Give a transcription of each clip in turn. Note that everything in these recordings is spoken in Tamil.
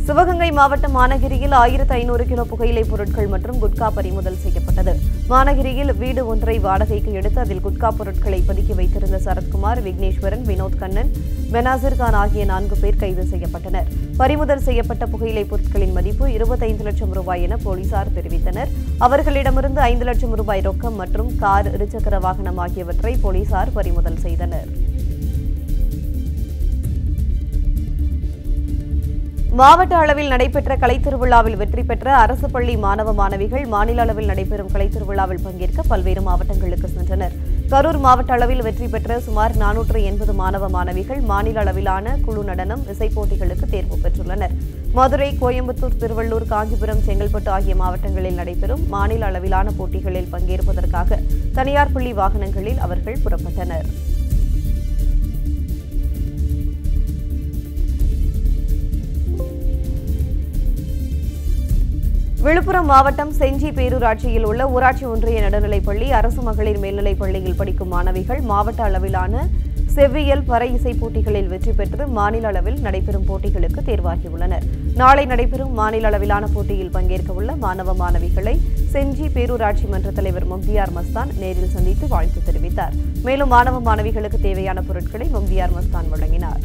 சிவகங்கை மாவட்டம் மானகிரியில் ஆயிரத்து ஐநூறு கிலோ புகையிலைப் பொருட்கள் மற்றும் குட்கா பறிமுதல் செய்யப்பட்டது மானகிரியில் வீடு ஒன்றை வாடகைக்கு எடுத்து அதில் குட்கா பொருட்களை பதுக்கி வைத்திருந்த சரத்குமார் விக்னேஸ்வரன் வினோத் கண்ணன் பெனாசிர் கான் ஆகிய நான்கு பேர் கைது செய்யப்பட்டனர் பறிமுதல் செய்யப்பட்ட புகையிலைப் பொருட்களின் மதிப்பு இருபத்தைந்து லட்சம் ரூபாய் என போலீசார் தெரிவித்தனர் அவர்களிடமிருந்து ஐந்து லட்சம் ரூபாய் ரொக்கம் மற்றும் கார் இருசக்கர வாகனம் ஆகியவற்றை போலீசார் பறிமுதல் செய்தனர் மாவட்ட அளவில் நடைபெற்ற கலைத்திருவிழாவில் வெற்றி பெற்ற அரசு பள்ளி மாணவ மாணவிகள் மாநில அளவில் நடைபெறும் கலைத்திருவிழாவில் பங்கேற்க பல்வேறு மாவட்டங்களுக்கு சென்றனர் கரூர் மாவட்ட அளவில் வெற்றி பெற்ற சுமார் நானூற்று எண்பது மாணவ மாணவிகள் மாநில அளவிலான குழு நடனம் இசைப் போட்டிகளுக்கு தேர்வு பெற்றுள்ளனர் மதுரை கோயம்புத்தூர் திருவள்ளூர் காஞ்சிபுரம் செங்கல்பட்டு ஆகிய மாவட்டங்களில் நடைபெறும் மாநில அளவிலான போட்டிகளில் பங்கேற்பதற்காக தனியார் பள்ளி வாகனங்களில் அவர்கள் புறப்பட்டனர் விழுப்புரம் மாவட்டம் செஞ்சி பேரூராட்சியில் உள்ள ஊராட்சி ஒன்றிய நடுநிலைப்பள்ளி அரசு மகளிர் மேல்நிலைப் பள்ளியில் படிக்கும் மாணவிகள் மாவட்ட அளவிலான செவ்வியல் பறை இசை போட்டிகளில் வெற்றி பெற்று மாநில அளவில் நடைபெறும் போட்டிகளுக்கு தேர்வாகியுள்ளனர் நாளை நடைபெறும் மாநில அளவிலான போட்டியில் பங்கேற்க உள்ள மாணவ மாணவிகளை செஞ்சி பேரூராட்சி மன்ற தலைவர் மும்தியார் மஸ்தான் நேரில் சந்தித்து வாழ்த்து தெரிவித்தார் மேலும் மாணவ மாணவிகளுக்கு தேவையான பொருட்களை மும்தியார் மஸ்தான் வழங்கினார்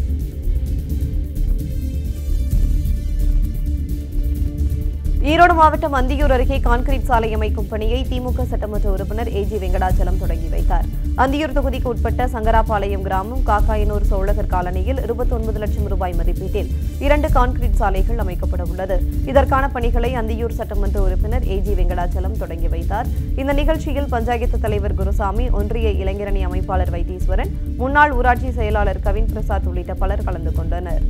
ஈரோடு மாவட்டம் அந்தியூர் அருகே கான்கிரீட் சாலை அமைக்கும் பணியை திமுக சட்டமன்ற உறுப்பினர் ஏஜி வெங்கடாச்சலம் தொடங்கி வைத்தார் அந்தியூர் தொகுதிக்கு உட்பட்ட சங்கராபாளையம் கிராமம் காக்காயனூர் சோழகர் காலனியில் இருபத்தொன்பது லட்சம் ரூபாய் மதிப்பீட்டில் இரண்டு கான்கிரீட் சாலைகள் அமைக்கப்பட உள்ளது இதற்கான பணிகளை அந்தியூர் சட்டமன்ற உறுப்பினர் ஏஜி வெங்கடாச்சலம் தொடங்கி வைத்தார் இந்த நிகழ்ச்சியில் பஞ்சாயத்து தலைவர் குருசாமி ஒன்றிய இளைஞரணி அமைப்பாளர் வைத்தீஸ்வரன் முன்னாள் ஊராட்சி செயலாளர் கவின் பிரசாத் உள்ளிட்ட பலர் கலந்து கொண்டனர்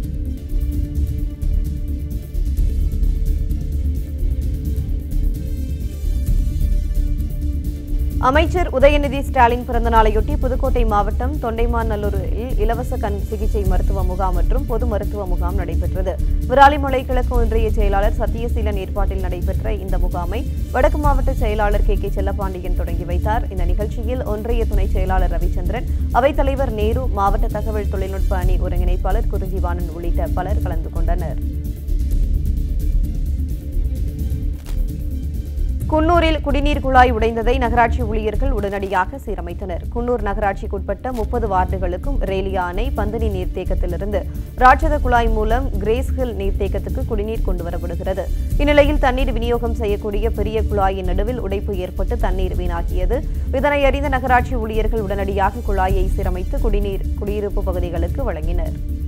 அமைச்சர் உதயநிதி ஸ்டாலின் பிறந்தநாளையொட்டி புதுக்கோட்டை மாவட்டம் தொண்டைமாநல்லூரில் இலவச கண் சிகிச்சை மருத்துவ முகாம் மற்றும் பொது மருத்துவ முகாம் நடைபெற்றது விராலிமலை கிழக்கு ஒன்றிய செயலாளர் சத்தியசீலன் ஏற்பாட்டில் நடைபெற்ற இந்த முகாமை வடக்கு மாவட்ட செயலாளர் கே கே செல்லப்பாண்டியன் தொடங்கி வைத்தார் இந்த நிகழ்ச்சியில் ஒன்றிய துணை செயலாளர் ரவிச்சந்திரன் அவைத்தலைவர் நேரு மாவட்ட தகவல் தொழில்நுட்ப அணி ஒருங்கிணைப்பாளர் குருஜிவாணன் உள்ளிட்ட பலர் கலந்து கொண்டனர் குன்னூரில் குடிநீர் குழாய் உடைந்ததை நகராட்சி ஊழியர்கள் உடனடியாக சீரமைத்தனர் குன்னூர் நகராட்சிக்குட்பட்ட முப்பது வார்டுகளுக்கும் ரேலியா அணை பந்தனி நீர்த்தேக்கத்திலிருந்து ராட்சத குழாய் மூலம் கிரேஸ் ஹில் நீர்த்தேக்கத்துக்கு குடிநீர் கொண்டுவரப்படுகிறது இந்நிலையில் தண்ணீர் விநியோகம் செய்யக்கூடிய பெரிய குழாயின் நடுவில் உடைப்பு ஏற்பட்டு தண்ணீர் வீணாகியது இதனை அறிந்த நகராட்சி ஊழியர்கள் உடனடியாக குழாயை சீரமைத்து குடிநீர் குடியிருப்பு பகுதிகளுக்கு வழங்கினர்